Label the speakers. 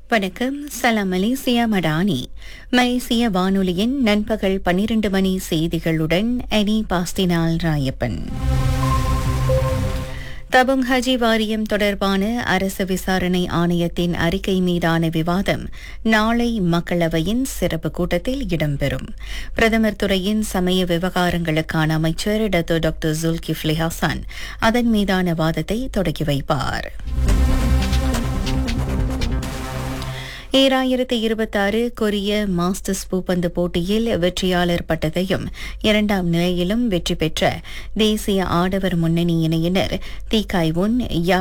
Speaker 1: வணக்கம் சலாம் மலேசியா மடானி மலேசிய வானொலியின் நண்பகல் பன்னிரண்டு மணி செய்திகளுடன் அனி பாஸ்டினால் ராயப்பன் தபுங் ஹஜி வாரியம் தொடர்பான அரசு விசாரணை ஆணையத்தின் அறிக்கை மீதான விவாதம் நாளை மக்களவையின் சிறப்பு கூட்டத்தில் இடம்பெறும் பிரதமர் துறையின் சமய விவகாரங்களுக்கான அமைச்சர் டத்தோ டாக்டர் ஜுல்கிஃப்லி ஹசான் அதன் மீதான வாதத்தை தொடங்கி வைப்பார் ஈராயிரத்தி இருபத்தாறு கொரிய மாஸ்டர்ஸ் பூப்பந்து போட்டியில் வெற்றியாளர் பட்டத்தையும் இரண்டாம் நிலையிலும் வெற்றி பெற்ற தேசிய ஆடவர் முன்னணி இணையினர் தீகாய் உன்